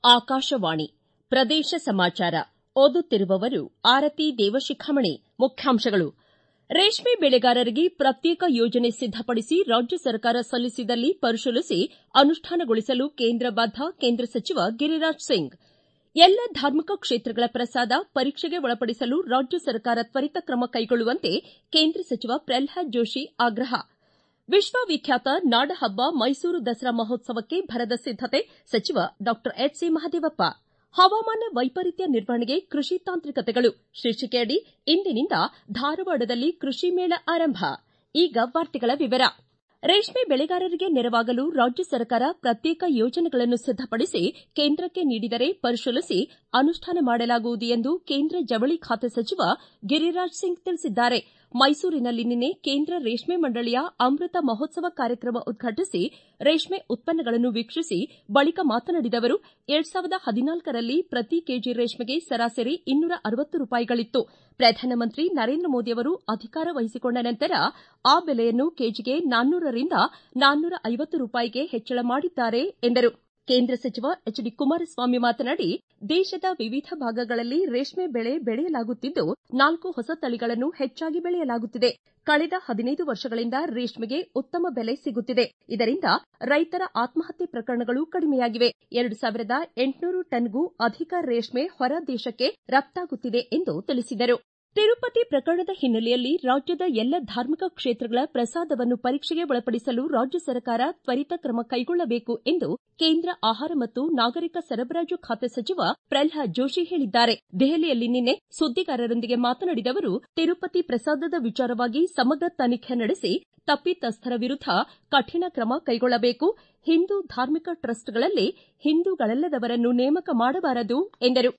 ಆಕಾಶವಾಣಿ ಪ್ರದೇಶ ಸಮಾಚಾರ ಓದುತ್ತಿರುವವರು ಆರತಿ ದೇವಶಿಖಾಮಣಿ ಮುಖ್ಯಾಂಶಗಳು ರೇಷ್ಮೆ ಬೆಳೆಗಾರರಿಗೆ ಪ್ರತ್ಯೇಕ ಯೋಜನೆ ಸಿದ್ದಪಡಿಸಿ ರಾಜ್ಯ ಸರ್ಕಾರ ಸಲ್ಲಿಸಿದಲ್ಲಿ ಪರಿಶೀಲಿಸಿ ಅನುಷ್ಠಾನಗೊಳಿಸಲು ಕೇಂದ್ರ ಬದ್ದ ಕೇಂದ್ರ ಸಚಿವ ಗಿರಿರಾಜ್ ಸಿಂಗ್ ಎಲ್ಲ ಧಾರ್ಮಿಕ ಕ್ಷೇತ್ರಗಳ ಪ್ರಸಾದ ಪರೀಕ್ಷೆಗೆ ಒಳಪಡಿಸಲು ರಾಜ್ಯ ಸರ್ಕಾರ ತ್ವರಿತ ಕ್ರಮ ಕೈಗೊಳ್ಳುವಂತೆ ಕೇಂದ್ರ ಸಚಿವ ಪ್ರಲ್ಹಾದ್ ಜೋಶಿ ಆಗ್ರಹ ವಿಶ್ವವಿಖ್ಯಾತ ನಾಡಹಬ್ಬ ಮೈಸೂರು ದಸರಾ ಮಹೋತ್ಸವಕ್ಕೆ ಭರದ ಸಿದ್ದತೆ ಸಚಿವ ಡಾ ಎಚ್ ಸಿ ಮಹದೇವಪ್ಪ ಹವಾಮಾನ ವೈಪರೀತ್ಯ ನಿರ್ವಹಣೆಗೆ ಕೃಷಿ ತಾಂತ್ರಿಕತೆಗಳು ಶೀರ್ಷಿಕೆಯಡಿ ಇಂದಿನಿಂದ ಧಾರವಾಡದಲ್ಲಿ ಕೃಷಿ ಮೇಳ ಆರಂಭ ಈಗ ವಾರ್ತೆಗಳ ವಿವರ ರೇಷ್ಮೆ ಬೆಳೆಗಾರರಿಗೆ ನೆರವಾಗಲು ರಾಜ್ಯ ಸರ್ಕಾರ ಪ್ರತ್ಯೇಕ ಯೋಜನೆಗಳನ್ನು ಸಿದ್ದಪಡಿಸಿ ಕೇಂದ್ರಕ್ಕೆ ನೀಡಿದರೆ ಪರಿಶೀಲಿಸಿ ಅನುಷ್ಠಾನ ಮಾಡಲಾಗುವುದು ಎಂದು ಕೇಂದ್ರ ಜವಳಿ ಖಾತೆ ಸಚಿವ ಗಿರಿರಾಜ್ ಸಿಂಗ್ ತಿಳಿಸಿದ್ದಾರೆ ಮೈಸೂರಿನಲ್ಲಿ ನಿನ್ನೆ ಕೇಂದ್ರ ರೇಷ್ಮೆ ಮಂಡಳಿಯ ಅಮೃತ ಮಹೋತ್ಸವ ಕಾರ್ಯಕ್ರಮ ಉದ್ಘಾಟಿಸಿ ರೇಷ್ಮೆ ಉತ್ಪನ್ನಗಳನ್ನು ವೀಕ್ಷಿಸಿ ಬಳಿಕ ಮಾತನಾಡಿದ ಅವರು ಎರಡ್ ಸಾವಿರದ ಹದಿನಾಲ್ಕರಲ್ಲಿ ಪ್ರತಿ ಕೆಜಿ ರೇಷ್ಮೆಗೆ ಸರಾಸರಿ ಇನ್ನೂರ ಅರವತ್ತು ರೂಪಾಯಿಗಳಿತ್ತು ಪ್ರಧಾನಮಂತ್ರಿ ನರೇಂದ್ರ ಮೋದಿಯವರು ಅಧಿಕಾರ ವಹಿಸಿಕೊಂಡ ನಂತರ ಆ ಬೆಲೆಯನ್ನು ಕೆಜಿಗೆ ನಾನ್ನೂರರಿಂದ ನಾನ್ನೂರ ಐವತ್ತು ರೂಪಾಯಿಗೆ ಹೆಚ್ಚಳ ಮಾಡಿದ್ದಾರೆ ಎಂದರು ಕೇಂದ್ರ ಸಚಿವ ಎಚ್ ಡಿ ಕುಮಾರಸ್ವಾಮಿ ಮಾತನಾಡಿ ದೇಶದ ವಿವಿಧ ಭಾಗಗಳಲ್ಲಿ ರೇಷ್ಮೆ ಬೆಳೆ ಬೆಳೆಯಲಾಗುತ್ತಿದ್ದು ನಾಲ್ಕು ಹೊಸ ತಳಿಗಳನ್ನು ಹೆಚ್ಚಾಗಿ ಬೆಳೆಯಲಾಗುತ್ತಿದೆ ಕಳೆದ ಹದಿನೈದು ವರ್ಷಗಳಿಂದ ರೇಷ್ಮೆಗೆ ಉತ್ತಮ ಬೆಲೆ ಸಿಗುತ್ತಿದೆ ಇದರಿಂದ ರೈತರ ಆತ್ಮಹತ್ಯೆ ಪ್ರಕರಣಗಳು ಕಡಿಮೆಯಾಗಿವೆ ಎರಡು ಸಾವಿರದ ಎಂಟುನೂರು ಟನ್ಗೂ ಅಧಿಕ ರೇಷ್ಮೆ ಹೊರ ದೇಶಕ್ಕೆ ರಫ್ತಾಗುತ್ತಿದೆ ಎಂದು ತಿಳಿಸಿದರು ತಿರುಪತಿ ಪ್ರಕರಣದ ಹಿನ್ನೆಲೆಯಲ್ಲಿ ರಾಜ್ಯದ ಎಲ್ಲ ಧಾರ್ಮಿಕ ಕ್ಷೇತ್ರಗಳ ಪ್ರಸಾದವನ್ನು ಪರೀಕ್ಷೆಗೆ ಒಳಪಡಿಸಲು ರಾಜ್ಯ ಸರ್ಕಾರ ತ್ವರಿತ ಕ್ರಮ ಕೈಗೊಳ್ಳಬೇಕು ಎಂದು ಕೇಂದ್ರ ಆಹಾರ ಮತ್ತು ನಾಗರಿಕ ಸರಬರಾಜು ಖಾತೆ ಸಚಿವ ಪ್ರಲ್ಹಾದ್ ಜೋಶಿ ಹೇಳಿದ್ದಾರೆ ದೆಹಲಿಯಲ್ಲಿ ನಿನ್ನೆ ಸುದ್ದಿಗಾರರೊಂದಿಗೆ ಮಾತನಾಡಿದ ಅವರು ತಿರುಪತಿ ಪ್ರಸಾದದ ವಿಚಾರವಾಗಿ ಸಮಗ್ರ ತನಿಖೆ ನಡೆಸಿ ತಪ್ಪಿತಸ್ಥರ ವಿರುದ್ಧ ಕಠಿಣ ಕ್ರಮ ಕೈಗೊಳ್ಳಬೇಕು ಹಿಂದೂ ಧಾರ್ಮಿಕ ಟ್ರಸ್ಟ್ಗಳಲ್ಲಿ ಹಿಂದೂಗಳಲ್ಲದವರನ್ನು ನೇಮಕ ಮಾಡಬಾರದು ಎಂದರು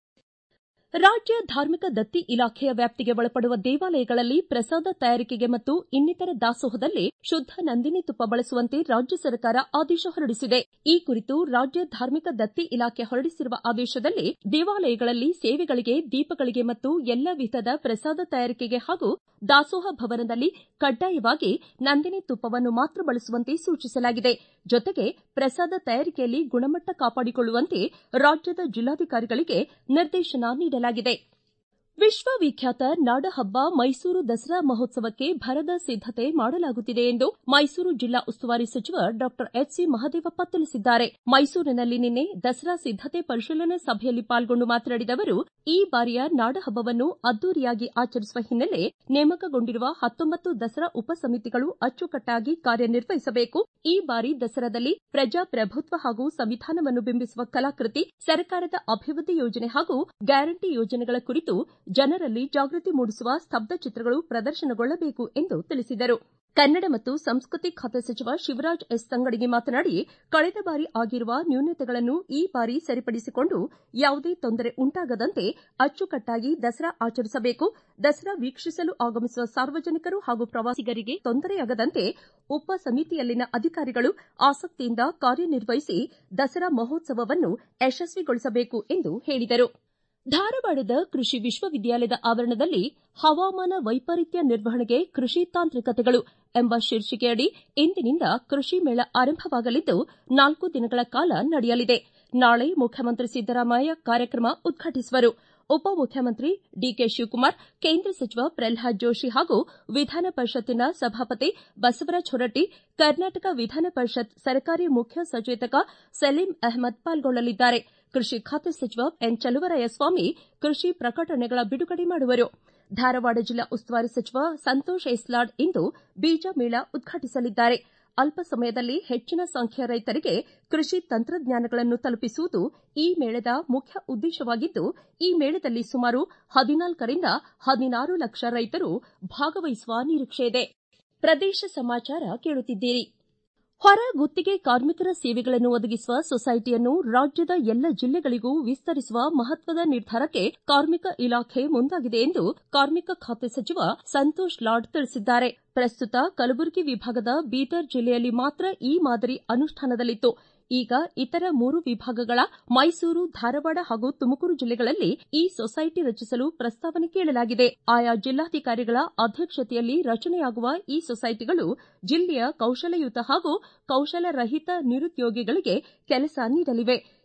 ರಾಜ್ಯ ಧಾರ್ಮಿಕ ದತ್ತಿ ಇಲಾಖೆಯ ವ್ಯಾಪ್ತಿಗೆ ಒಳಪಡುವ ದೇವಾಲಯಗಳಲ್ಲಿ ಪ್ರಸಾದ ತಯಾರಿಕೆಗೆ ಮತ್ತು ಇನ್ನಿತರ ದಾಸೋಹದಲ್ಲಿ ಶುದ್ದ ನಂದಿನಿ ತುಪ್ಪ ಬಳಸುವಂತೆ ರಾಜ್ಯ ಸರ್ಕಾರ ಆದೇಶ ಹೊರಡಿಸಿದೆ ಈ ಕುರಿತು ರಾಜ್ಯ ಧಾರ್ಮಿಕ ದತ್ತಿ ಇಲಾಖೆ ಹೊರಡಿಸಿರುವ ಆದೇಶದಲ್ಲಿ ದೇವಾಲಯಗಳಲ್ಲಿ ಸೇವೆಗಳಿಗೆ ದೀಪಗಳಿಗೆ ಮತ್ತು ಎಲ್ಲ ವಿಧದ ಪ್ರಸಾದ ತಯಾರಿಕೆಗೆ ಹಾಗೂ ದಾಸೋಹ ಭವನದಲ್ಲಿ ಕಡ್ಡಾಯವಾಗಿ ನಂದಿನಿ ತುಪ್ಪವನ್ನು ಮಾತ್ರ ಬಳಸುವಂತೆ ಸೂಚಿಸಲಾಗಿದೆ ಜೊತೆಗೆ ಪ್ರಸಾದ ತಯಾರಿಕೆಯಲ್ಲಿ ಗುಣಮಟ್ಟ ಕಾಪಾಡಿಕೊಳ್ಳುವಂತೆ ರಾಜ್ಯದ ಜಿಲ್ಲಾಧಿಕಾರಿಗಳಿಗೆ ನಿರ್ದೇಶನ ನೀಡಲಾಗಿದೆ ವಿಶ್ವವಿಖ್ಯಾತ ನಾಡಹಬ್ಬ ಮೈಸೂರು ದಸರಾ ಮಹೋತ್ಸವಕ್ಕೆ ಭರದ ಸಿದ್ದತೆ ಮಾಡಲಾಗುತ್ತಿದೆ ಎಂದು ಮೈಸೂರು ಜಿಲ್ಲಾ ಉಸ್ತುವಾರಿ ಸಚಿವ ಡಾ ಎಚ್ ಸಿ ಮಹದೇವಪ್ಪ ತಿಳಿಸಿದ್ದಾರೆ ಮೈಸೂರಿನಲ್ಲಿ ನಿನ್ನೆ ದಸರಾ ಸಿದ್ದತೆ ಪರಿಶೀಲನಾ ಸಭೆಯಲ್ಲಿ ಪಾಲ್ಗೊಂಡು ಮಾತನಾಡಿದ ಅವರು ಈ ಬಾರಿಯ ನಾಡಹಬ್ಬವನ್ನು ಅದ್ದೂರಿಯಾಗಿ ಆಚರಿಸುವ ಹಿನ್ನೆಲೆ ನೇಮಕಗೊಂಡಿರುವ ಹತ್ತೊಂಬತ್ತು ದಸರಾ ಉಪ ಸಮಿತಿಗಳು ಅಚ್ಚುಕಟ್ಟಾಗಿ ಕಾರ್ಯನಿರ್ವಹಿಸಬೇಕು ಈ ಬಾರಿ ದಸರಾದಲ್ಲಿ ಪ್ರಜಾಪ್ರಭುತ್ವ ಹಾಗೂ ಸಂವಿಧಾನವನ್ನು ಬಿಂಬಿಸುವ ಕಲಾಕೃತಿ ಸರ್ಕಾರದ ಅಭಿವೃದ್ಧಿ ಯೋಜನೆ ಹಾಗೂ ಗ್ಯಾರಂಟಿ ಯೋಜನೆಗಳ ಕುರಿತು ಜನರಲ್ಲಿ ಜಾಗೃತಿ ಮೂಡಿಸುವ ಸ್ತಬ್ಧ ಚಿತ್ರಗಳು ಪ್ರದರ್ಶನಗೊಳ್ಳಬೇಕು ಎಂದು ತಿಳಿಸಿದರು ಕನ್ನಡ ಮತ್ತು ಸಂಸ್ಕೃತಿ ಖಾತೆ ಸಚಿವ ಶಿವರಾಜ್ ಎಸ್ ತಂಗಡಗಿ ಮಾತನಾಡಿ ಕಳೆದ ಬಾರಿ ಆಗಿರುವ ನ್ಯೂನತೆಗಳನ್ನು ಈ ಬಾರಿ ಸರಿಪಡಿಸಿಕೊಂಡು ಯಾವುದೇ ತೊಂದರೆ ಉಂಟಾಗದಂತೆ ಅಚ್ಚುಕಟ್ಟಾಗಿ ದಸರಾ ಆಚರಿಸಬೇಕು ದಸರಾ ವೀಕ್ಷಿಸಲು ಆಗಮಿಸುವ ಸಾರ್ವಜನಿಕರು ಹಾಗೂ ಪ್ರವಾಸಿಗರಿಗೆ ತೊಂದರೆಯಾಗದಂತೆ ಉಪ ಸಮಿತಿಯಲ್ಲಿನ ಅಧಿಕಾರಿಗಳು ಆಸಕ್ತಿಯಿಂದ ಕಾರ್ಯನಿರ್ವಹಿಸಿ ದಸರಾ ಮಹೋತ್ಸವವನ್ನು ಯಶಸ್ವಿಗೊಳಿಸಬೇಕು ಎಂದು ಹೇಳಿದರು ಧಾರವಾಡದ ಕೃಷಿ ವಿಶ್ವವಿದ್ಯಾಲಯದ ಆವರಣದಲ್ಲಿ ಹವಾಮಾನ ವೈಪರೀತ್ಯ ನಿರ್ವಹಣೆಗೆ ಕೃಷಿ ತಾಂತ್ರಿಕತೆಗಳು ಎಂಬ ಶೀರ್ಷಿಕೆಯಡಿ ಇಂದಿನಿಂದ ಕೃಷಿ ಮೇಳ ಆರಂಭವಾಗಲಿದ್ದು ನಾಲ್ಕು ದಿನಗಳ ಕಾಲ ನಡೆಯಲಿದೆ ನಾಳೆ ಮುಖ್ಯಮಂತ್ರಿ ಸಿದ್ದರಾಮಯ್ಯ ಕಾರ್ಯಕ್ರಮ ಉದ್ಘಾಟಿಸುವರು ಉಪಮುಖ್ಯಮಂತ್ರಿ ಡಿಕೆ ಶಿವಕುಮಾರ್ ಕೇಂದ್ರ ಸಚಿವ ಪ್ರಲ್ಹಾದ್ ಜೋಶಿ ಹಾಗೂ ವಿಧಾನ ಪರಿಷತ್ತಿನ ಸಭಾಪತಿ ಬಸವರಾಜ ಹೊರಟ್ಟಿ ಕರ್ನಾಟಕ ವಿಧಾನ ಪರಿಷತ್ ಸರ್ಕಾರಿ ಮುಖ್ಯ ಸಚೇತಕ ಸಲೀಂ ಅಹ್ಮದ್ ಪಾಲ್ಗೊಳ್ಳಲಿದ್ದಾರೆ ಕೃಷಿ ಖಾತೆ ಸಚಿವ ಎನ್ ಚಲುವರಾಯಸ್ವಾಮಿ ಕೃಷಿ ಪ್ರಕಟಣೆಗಳ ಬಿಡುಗಡೆ ಮಾಡುವರು ಧಾರವಾಡ ಜಿಲ್ಲಾ ಉಸ್ತುವಾರಿ ಸಚಿವ ಸಂತೋಷ್ ಎಸ್ಲಾಡ್ ಇಂದು ಬೀಜ ಮೇಳ ಉದ್ಘಾಟಿಸಲಿದ್ದಾರೆ ಅಲ್ಪ ಸಮಯದಲ್ಲಿ ಹೆಚ್ಚಿನ ಸಂಖ್ಯೆಯ ರೈತರಿಗೆ ಕೃಷಿ ತಂತ್ರಜ್ಞಾನಗಳನ್ನು ತಲುಪಿಸುವುದು ಈ ಮೇಳದ ಮುಖ್ಯ ಉದ್ದೇಶವಾಗಿದ್ದು ಈ ಮೇಳದಲ್ಲಿ ಸುಮಾರು ಹದಿನಾಲ್ಕರಿಂದ ಹದಿನಾರು ಲಕ್ಷ ರೈತರು ಭಾಗವಹಿಸುವ ನಿರೀಕ್ಷೆಯಿದೆ ಪ್ರದೇಶ ಸಮಾಚಾರ ಕೇಳುತ್ತಿದ್ದೀರಿ ಹೊರ ಗುತ್ತಿಗೆ ಕಾರ್ಮಿಕರ ಸೇವೆಗಳನ್ನು ಒದಗಿಸುವ ಸೊಸೈಟಿಯನ್ನು ರಾಜ್ಯದ ಎಲ್ಲ ಜಿಲ್ಲೆಗಳಿಗೂ ವಿಸ್ತರಿಸುವ ಮಹತ್ವದ ನಿರ್ಧಾರಕ್ಕೆ ಕಾರ್ಮಿಕ ಇಲಾಖೆ ಮುಂದಾಗಿದೆ ಎಂದು ಕಾರ್ಮಿಕ ಖಾತೆ ಸಚಿವ ಸಂತೋಷ್ ಲಾಡ್ ತಿಳಿಸಿದ್ದಾರೆ ಪ್ರಸ್ತುತ ಕಲಬುರಗಿ ವಿಭಾಗದ ಬೀದರ್ ಜಿಲ್ಲೆಯಲ್ಲಿ ಮಾತ್ರ ಈ ಮಾದರಿ ಅನುಷ್ಠಾನದಲ್ಲಿತ್ತು ಈಗ ಇತರ ಮೂರು ವಿಭಾಗಗಳ ಮೈಸೂರು ಧಾರವಾಡ ಹಾಗೂ ತುಮಕೂರು ಜಿಲ್ಲೆಗಳಲ್ಲಿ ಈ ಸೊಸೈಟಿ ರಚಿಸಲು ಪ್ರಸ್ತಾವನೆ ಕೇಳಲಾಗಿದೆ ಆಯಾ ಜಿಲ್ಲಾಧಿಕಾರಿಗಳ ಅಧ್ಯಕ್ಷತೆಯಲ್ಲಿ ರಚನೆಯಾಗುವ ಈ ಸೊಸೈಟಿಗಳು ಜಿಲ್ಲೆಯ ಕೌಶಲಯುತ ಹಾಗೂ ಕೌಶಲರಹಿತ ನಿರುದ್ಯೋಗಿಗಳಿಗೆ ಕೆಲಸ ನೀಡಲಿವೆ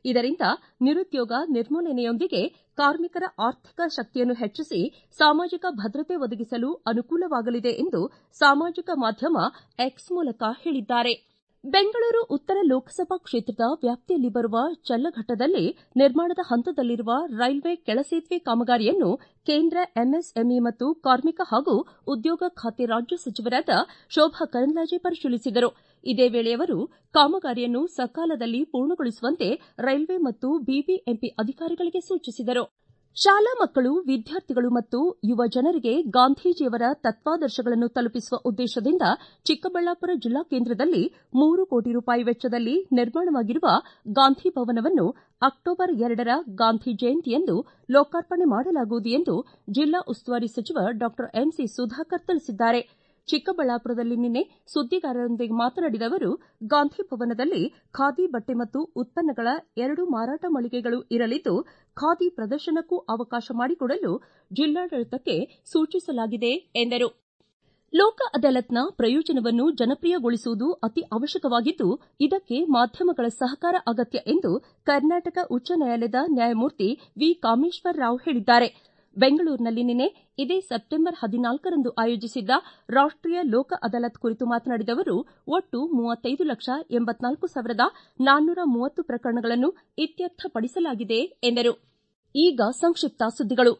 ಇದರಿಂದ ನಿರುದ್ಯೋಗ ನಿರ್ಮೂಲನೆಯೊಂದಿಗೆ ಕಾರ್ಮಿಕರ ಆರ್ಥಿಕ ಶಕ್ತಿಯನ್ನು ಹೆಚ್ಚಿಸಿ ಸಾಮಾಜಿಕ ಭದ್ರತೆ ಒದಗಿಸಲು ಅನುಕೂಲವಾಗಲಿದೆ ಎಂದು ಸಾಮಾಜಿಕ ಮಾಧ್ಯಮ ಎಕ್ಸ್ ಮೂಲಕ ಹೇಳಿದ್ದಾರೆ ಬೆಂಗಳೂರು ಉತ್ತರ ಲೋಕಸಭಾ ಕ್ಷೇತ್ರದ ವ್ಯಾಪ್ತಿಯಲ್ಲಿ ಬರುವ ಚಲ್ಲಘಟ್ಟದಲ್ಲಿ ನಿರ್ಮಾಣದ ಹಂತದಲ್ಲಿರುವ ರೈಲ್ವೆ ಕೆಳಸೇತುವೆ ಕಾಮಗಾರಿಯನ್ನು ಕೇಂದ್ರ ಎಂಎಸ್ಎಂಇ ಮತ್ತು ಕಾರ್ಮಿಕ ಹಾಗೂ ಉದ್ಯೋಗ ಖಾತೆ ರಾಜ್ಯ ಸಚಿವರಾದ ಶೋಭಾ ಕರಂದ್ಲಾಜೆ ಪರಿಶೀಲಿಸಿದರು ಇದೇ ವೇಳೆ ಅವರು ಕಾಮಗಾರಿಯನ್ನು ಸಕಾಲದಲ್ಲಿ ಪೂರ್ಣಗೊಳಿಸುವಂತೆ ರೈಲ್ವೆ ಮತ್ತು ಬಿಬಿಎಂಪಿ ಅಧಿಕಾರಿಗಳಿಗೆ ಸೂಚಿಸಿದರು ಶಾಲಾ ಮಕ್ಕಳು ವಿದ್ಯಾರ್ಥಿಗಳು ಮತ್ತು ಯುವ ಜನರಿಗೆ ಗಾಂಧೀಜಿಯವರ ತತ್ವಾದರ್ಶಗಳನ್ನು ತಲುಪಿಸುವ ಉದ್ದೇಶದಿಂದ ಚಿಕ್ಕಬಳ್ಳಾಪುರ ಜಿಲ್ಲಾ ಕೇಂದ್ರದಲ್ಲಿ ಮೂರು ಕೋಟಿ ರೂಪಾಯಿ ವೆಚ್ಚದಲ್ಲಿ ನಿರ್ಮಾಣವಾಗಿರುವ ಗಾಂಧಿ ಭವನವನ್ನು ಅಕ್ಟೋಬರ್ ಎರಡರ ಗಾಂಧಿ ಜಯಂತಿಯಂದು ಲೋಕಾರ್ಪಣೆ ಮಾಡಲಾಗುವುದು ಎಂದು ಜಿಲ್ಲಾ ಉಸ್ತುವಾರಿ ಸಚಿವ ಡಾ ಎಂಸಿ ಸುಧಾಕರ್ ತಿಳಿಸಿದ್ದಾರೆ ಚಿಕ್ಕಬಳ್ಳಾಪುರದಲ್ಲಿ ನಿನ್ನೆ ಸುದ್ದಿಗಾರರೊಂದಿಗೆ ಮಾತನಾಡಿದ ಅವರು ಗಾಂಧಿ ಭವನದಲ್ಲಿ ಖಾದಿ ಬಟ್ಟೆ ಮತ್ತು ಉತ್ಪನ್ನಗಳ ಎರಡು ಮಾರಾಟ ಮಳಿಗೆಗಳು ಇರಲಿದ್ದು ಖಾದಿ ಪ್ರದರ್ಶನಕ್ಕೂ ಅವಕಾಶ ಮಾಡಿಕೊಡಲು ಜಿಲ್ಲಾಡಳಿತಕ್ಕೆ ಸೂಚಿಸಲಾಗಿದೆ ಎಂದರು ಲೋಕ ಅದಾಲತ್ನ ಪ್ರಯೋಜನವನ್ನು ಜನಪ್ರಿಯಗೊಳಿಸುವುದು ಅತಿ ಅವಶ್ಯಕವಾಗಿದ್ದು ಇದಕ್ಕೆ ಮಾಧ್ಯಮಗಳ ಸಹಕಾರ ಅಗತ್ಯ ಎಂದು ಕರ್ನಾಟಕ ಉಚ್ಚ ನ್ಯಾಯಾಲಯದ ನ್ಯಾಯಮೂರ್ತಿ ವಿ ಕಾಮೇಶ್ವರ ರಾವ್ ಹೇಳಿದ್ದಾರೆ ಬೆಂಗಳೂರಿನಲ್ಲಿ ನಿನ್ನೆ ಇದೇ ಸೆಪ್ಟೆಂಬರ್ ಹದಿನಾಲ್ಕರಂದು ಆಯೋಜಿಸಿದ್ದ ರಾಷ್ಟೀಯ ಲೋಕ ಅದಾಲತ್ ಕುರಿತು ಮಾತನಾಡಿದ ಅವರು ಒಟ್ಟು ಮೂವತ್ತೈದು ಲಕ್ಷ ಎಂಬತ್ನಾಲ್ಕು ಸಾವಿರದ ನಾನ್ನೂರ ಮೂವತ್ತು ಪ್ರಕರಣಗಳನ್ನು ಇತ್ಯರ್ಥಪಡಿಸಲಾಗಿದೆ ಎಂದರು ಈಗ ಸಂಕ್ಷಿಪ್ತ ಸುದ್ದಿಗಳು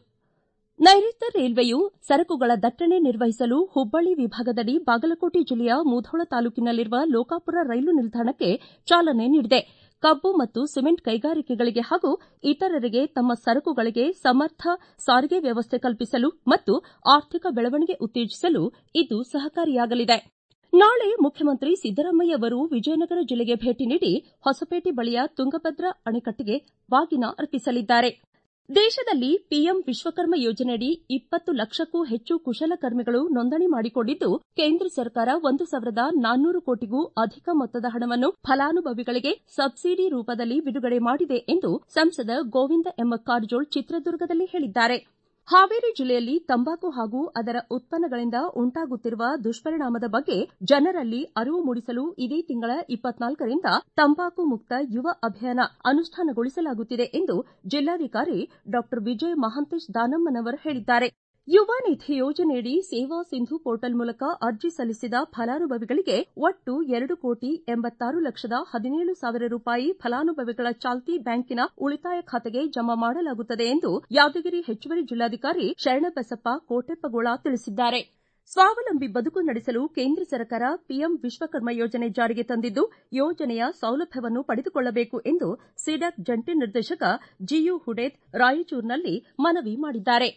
ನೈಋತ್ಯ ರೈಲ್ವೆಯು ಸರಕುಗಳ ದಟ್ಟಣೆ ನಿರ್ವಹಿಸಲು ಹುಬ್ಬಳ್ಳಿ ವಿಭಾಗದಡಿ ಬಾಗಲಕೋಟೆ ಜಿಲ್ಲೆಯ ಮುಧೋಳ ತಾಲೂಕಿನಲ್ಲಿರುವ ಲೋಕಾಪುರ ರೈಲು ನಿಲ್ದಾಣಕ್ಕೆ ಚಾಲನೆ ನೀಡಿದೆ ಕಬ್ಬು ಮತ್ತು ಸಿಮೆಂಟ್ ಕೈಗಾರಿಕೆಗಳಿಗೆ ಹಾಗೂ ಇತರರಿಗೆ ತಮ್ಮ ಸರಕುಗಳಿಗೆ ಸಮರ್ಥ ಸಾರಿಗೆ ವ್ಯವಸ್ಥೆ ಕಲ್ಪಿಸಲು ಮತ್ತು ಆರ್ಥಿಕ ಬೆಳವಣಿಗೆ ಉತ್ತೇಜಿಸಲು ಇದು ಸಹಕಾರಿಯಾಗಲಿದೆ ನಾಳೆ ಮುಖ್ಯಮಂತ್ರಿ ಸಿದ್ದರಾಮಯ್ಯ ಅವರು ವಿಜಯನಗರ ಜಿಲ್ಲೆಗೆ ಭೇಟಿ ನೀಡಿ ಹೊಸಪೇಟೆ ಬಳಿಯ ತುಂಗಭದ್ರಾ ಅಣೆಕಟ್ಟಿಗೆ ಬಾಗಿನ ಅರ್ಪಿಸಲಿದ್ದಾರೆ ದೇಶದಲ್ಲಿ ಪಿಎಂ ವಿಶ್ವಕರ್ಮ ಯೋಜನೆಯಡಿ ಇಪ್ಪತ್ತು ಲಕ್ಷಕ್ಕೂ ಹೆಚ್ಚು ಕುಶಲಕರ್ಮಿಗಳು ನೋಂದಣಿ ಮಾಡಿಕೊಂಡಿದ್ದು ಕೇಂದ್ರ ಸರ್ಕಾರ ಒಂದು ಸಾವಿರದ ನಾನ್ನೂರು ಕೋಟಿಗೂ ಅಧಿಕ ಮೊತ್ತದ ಹಣವನ್ನು ಫಲಾನುಭವಿಗಳಿಗೆ ಸಬ್ಸಿಡಿ ರೂಪದಲ್ಲಿ ಬಿಡುಗಡೆ ಮಾಡಿದೆ ಎಂದು ಸಂಸದ ಗೋವಿಂದ ಎಂ ಕಾರಜೋಳ ಚಿತ್ರದುರ್ಗದಲ್ಲಿ ಹೇಳಿದ್ದಾರೆ ಹಾವೇರಿ ಜಿಲ್ಲೆಯಲ್ಲಿ ತಂಬಾಕು ಹಾಗೂ ಅದರ ಉತ್ಪನ್ನಗಳಿಂದ ಉಂಟಾಗುತ್ತಿರುವ ದುಷ್ಪರಿಣಾಮದ ಬಗ್ಗೆ ಜನರಲ್ಲಿ ಅರಿವು ಮೂಡಿಸಲು ಇದೇ ತಿಂಗಳ ಇಪ್ಪತ್ನಾಲ್ಕರಿಂದ ತಂಬಾಕು ಮುಕ್ತ ಯುವ ಅಭಿಯಾನ ಅನುಷ್ಠಾನಗೊಳಿಸಲಾಗುತ್ತಿದೆ ಎಂದು ಜಿಲ್ಲಾಧಿಕಾರಿ ಡಾ ವಿಜಯ ಮಹಾಂತೇಶ ದಾನಮ್ಮನವರ್ ಹೇಳಿದ್ದಾರೆ ಯುವ ನಿಧಿ ಯೋಜನೆಯಡಿ ಸೇವಾ ಸಿಂಧು ಪೋರ್ಟಲ್ ಮೂಲಕ ಅರ್ಜಿ ಸಲ್ಲಿಸಿದ ಫಲಾನುಭವಿಗಳಿಗೆ ಒಟ್ಟು ಎರಡು ಕೋಟಿ ಎಂಬತ್ತಾರು ಲಕ್ಷದ ಹದಿನೇಳು ಸಾವಿರ ರೂಪಾಯಿ ಫಲಾನುಭವಿಗಳ ಚಾಲ್ತಿ ಬ್ಯಾಂಕಿನ ಉಳಿತಾಯ ಖಾತೆಗೆ ಜಮಾ ಮಾಡಲಾಗುತ್ತದೆ ಎಂದು ಯಾದಗಿರಿ ಹೆಚ್ಚುವರಿ ಜಿಲ್ಲಾಧಿಕಾರಿ ಶರಣಬಸಪ್ಪ ಕೋಟೆಪ್ಪಗೋಳ ತಿಳಿಸಿದ್ದಾರೆ ಸ್ವಾವಲಂಬಿ ಬದುಕು ನಡೆಸಲು ಕೇಂದ್ರ ಸರ್ಕಾರ ಪಿಎಂ ವಿಶ್ವಕರ್ಮ ಯೋಜನೆ ಜಾರಿಗೆ ತಂದಿದ್ದು ಯೋಜನೆಯ ಸೌಲಭ್ಯವನ್ನು ಪಡೆದುಕೊಳ್ಳಬೇಕು ಎಂದು ಸಿಡಾಕ್ ಜಂಟಿ ನಿರ್ದೇಶಕ ಜಿಯು ಹುಡೇದ್ ರಾಯಚೂರಿನಲ್ಲಿ ಮನವಿ ಮಾಡಿದ್ದಾರೆ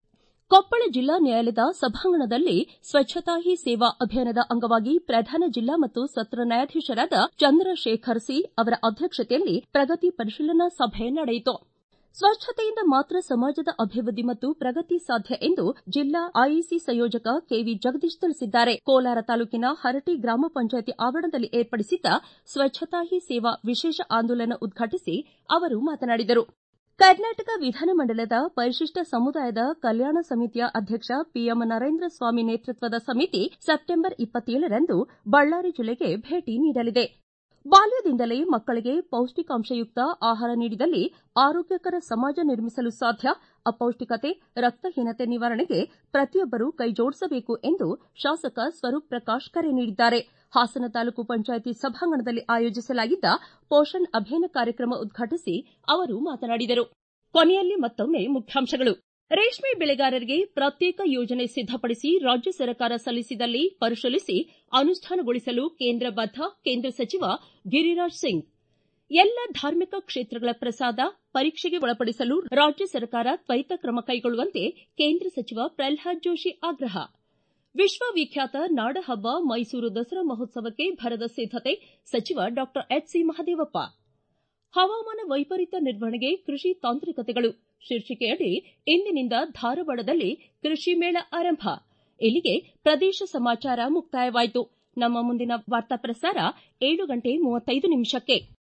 ಕೊಪ್ಪಳ ಜಿಲ್ಲಾ ನ್ಯಾಯಾಲಯದ ಸಭಾಂಗಣದಲ್ಲಿ ಸ್ವಚ್ಛತಾ ಹಿ ಸೇವಾ ಅಭಿಯಾನದ ಅಂಗವಾಗಿ ಪ್ರಧಾನ ಜಿಲ್ಲಾ ಮತ್ತು ಸತ್ರ ನ್ಯಾಯಾಧೀಶರಾದ ಚಂದ್ರಶೇಖರ್ ಸಿ ಅವರ ಅಧ್ಯಕ್ಷತೆಯಲ್ಲಿ ಪ್ರಗತಿ ಪರಿಶೀಲನಾ ಸಭೆ ನಡೆಯಿತು ಸ್ವಚ್ಛತೆಯಿಂದ ಮಾತ್ರ ಸಮಾಜದ ಅಭಿವೃದ್ಧಿ ಮತ್ತು ಪ್ರಗತಿ ಸಾಧ್ಯ ಎಂದು ಜಿಲ್ಲಾ ಐಇಸಿ ಸಂಯೋಜಕ ಕೆವಿ ಜಗದೀಶ್ ತಿಳಿಸಿದ್ದಾರೆ ಕೋಲಾರ ತಾಲೂಕಿನ ಹರಟಿ ಗ್ರಾಮ ಪಂಚಾಯತಿ ಆವರಣದಲ್ಲಿ ಏರ್ಪಡಿಸಿದ್ದ ಸ್ವಚ್ಛತಾ ಹಿ ಸೇವಾ ವಿಶೇಷ ಆಂದೋಲನ ಉದ್ಘಾಟಿಸಿ ಅವರು ಮಾತನಾಡಿದರು ಕರ್ನಾಟಕ ವಿಧಾನಮಂಡಲದ ಪರಿಶಿಷ್ಟ ಸಮುದಾಯದ ಕಲ್ಯಾಣ ಸಮಿತಿಯ ಅಧ್ಯಕ್ಷ ಪಿಎಂ ನರೇಂದ್ರ ಸ್ವಾಮಿ ನೇತೃತ್ವದ ಸಮಿತಿ ಸೆಪ್ಟೆಂಬರ್ ಇಪ್ಪತ್ತೇಳರಂದು ಬಳ್ಳಾರಿ ಜಿಲ್ಲೆಗೆ ಭೇಟಿ ನೀಡಲಿದೆ ಬಾಲ್ಯದಿಂದಲೇ ಮಕ್ಕಳಿಗೆ ಪೌಷ್ಟಿಕಾಂಶಯುಕ್ತ ಆಹಾರ ನೀಡಿದಲ್ಲಿ ಆರೋಗ್ಯಕರ ಸಮಾಜ ನಿರ್ಮಿಸಲು ಸಾಧ್ಯ ಅಪೌಷ್ಟಿಕತೆ ರಕ್ತಹೀನತೆ ನಿವಾರಣೆಗೆ ಪ್ರತಿಯೊಬ್ಬರು ಕೈಜೋಡಿಸಬೇಕು ಎಂದು ಶಾಸಕ ಸ್ವರೂಪ್ ಪ್ರಕಾಶ್ ಕರೆ ನೀಡಿದ್ದಾರೆ ಹಾಸನ ತಾಲೂಕು ಪಂಚಾಯಿತಿ ಸಭಾಂಗಣದಲ್ಲಿ ಆಯೋಜಿಸಲಾಗಿದ್ದ ಪೋಷಣ್ ಅಭಿಯಾನ ಕಾರ್ಯಕ್ರಮ ಉದ್ಘಾಟಿಸಿ ಅವರು ಮಾತನಾಡಿದರು ಕೊನೆಯಲ್ಲಿ ಮತ್ತೊಮ್ಮೆ ಮುಖ್ಯಾಂಶಗಳು ರೇಷ್ಮೆ ಬೆಳೆಗಾರರಿಗೆ ಪ್ರತ್ಯೇಕ ಯೋಜನೆ ಸಿದ್ದಪಡಿಸಿ ರಾಜ್ಯ ಸರ್ಕಾರ ಸಲ್ಲಿಸಿದಲ್ಲಿ ಪರಿಶೀಲಿಸಿ ಅನುಷ್ಠಾನಗೊಳಿಸಲು ಕೇಂದ್ರ ಬದ್ಧ ಕೇಂದ್ರ ಸಚಿವ ಗಿರಿರಾಜ್ ಸಿಂಗ್ ಎಲ್ಲ ಧಾರ್ಮಿಕ ಕ್ಷೇತ್ರಗಳ ಪ್ರಸಾದ ಪರೀಕ್ಷೆಗೆ ಒಳಪಡಿಸಲು ರಾಜ್ಯ ಸರ್ಕಾರ ತ್ವರಿತ ಕ್ರಮ ಕೈಗೊಳ್ಳುವಂತೆ ಕೇಂದ್ರ ಸಚಿವ ಪ್ರಲ್ಹಾದ್ ಜೋಶಿ ಆಗ್ರಹ ವಿಶ್ವವಿಖ್ಯಾತ ನಾಡಹಬ್ಬ ಮೈಸೂರು ದಸರಾ ಮಹೋತ್ಸವಕ್ಕೆ ಭರದ ಸಿದ್ದತೆ ಸಚಿವ ಡಾ ಎಚ್ ಸಿ ಮಹದೇವಪ್ಪ ಹವಾಮಾನ ವೈಪರೀತ್ಯ ನಿರ್ವಹಣೆಗೆ ಕೃಷಿ ತಾಂತ್ರಿಕತೆಗಳು ಶೀರ್ಷಿಕೆಯಡಿ ಇಂದಿನಿಂದ ಧಾರವಾಡದಲ್ಲಿ ಕೃಷಿ ಮೇಳ ಆರಂಭ ಇಲ್ಲಿಗೆ ಪ್ರದೇಶ ಸಮಾಚಾರ ಮುಕ್ತಾಯವಾಯಿತು ನಮ್ಮ ಮುಂದಿನ ವಾರ್ತಾ ಪ್ರಸಾರ ಏಳು ಗಂಟೆ ಮೂವತ್ತೈದು ನಿಮಿಷಕ್ಕೆ